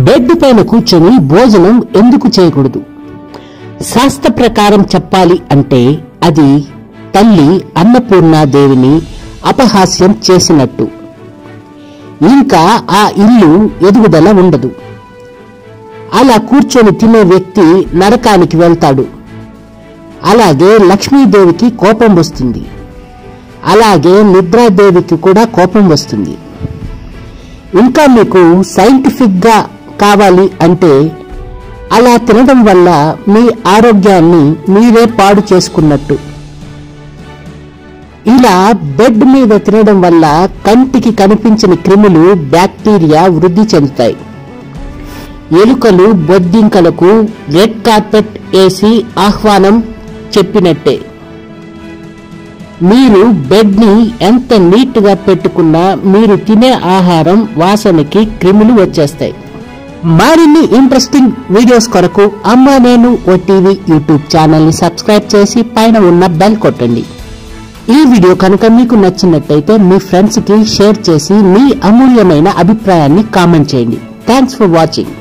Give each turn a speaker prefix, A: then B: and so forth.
A: bed పైన కూర్చొని భోజనం ఎందుకు చేయకూడదు శాస్త్ర ప్రకారం చెప్పాలి అంటే అది తల్లి అన్నపూర్ణాదేవిని అపహాస్యం చేసినట్టు ఇంకా ఆ ఇల్లు ఎదుగుదల ఉండదు అలా కూర్చొని తినే వ్యక్తి నరకానికి వెళ్తాడు అలాగే లక్ష్మీదేవికి కోపం వస్తుంది అలాగే నిద్రాదేవికి కూడా కోపం వస్తుంది ఇంకా మీకు సైంటిఫిక్ గా కావాలి అంటే అలా తినడం వల్ల మీ ఆరోగ్యాన్ని మీరే పాడు చేసుకున్నట్టు ఇలా బెడ్ మీద తినడం వల్ల కంటికి కనిపించని క్రిములు బ్యాక్టీరియా వృద్ధి చెందుతాయి ఎలుకలు బొద్దింకలకు రెడ్ కార్పెట్ వేసి ఆహ్వానం చెప్పినట్టే మీరు బెడ్ ని ఎంత నీట్ గా పెట్టుకున్నా మీరు తినే ఆహారం వాసనకి క్రిములు వచ్చేస్తాయి మరిన్ని ఇంట్రెస్టింగ్ వీడియోస్ కొరకు అమ్మ నేను ఓ టీవీ యూట్యూబ్ ఛానల్ ని సబ్స్క్రైబ్ చేసి పైన ఉన్న బెల్ కొట్టండి ఈ వీడియో కనుక మీకు నచ్చినట్టయితే మీ ఫ్రెండ్స్ కి షేర్ చేసి మీ అమూల్యమైన అభిప్రాయాన్ని కామెంట్ చేయండి థ్యాంక్స్ ఫర్ వాచింగ్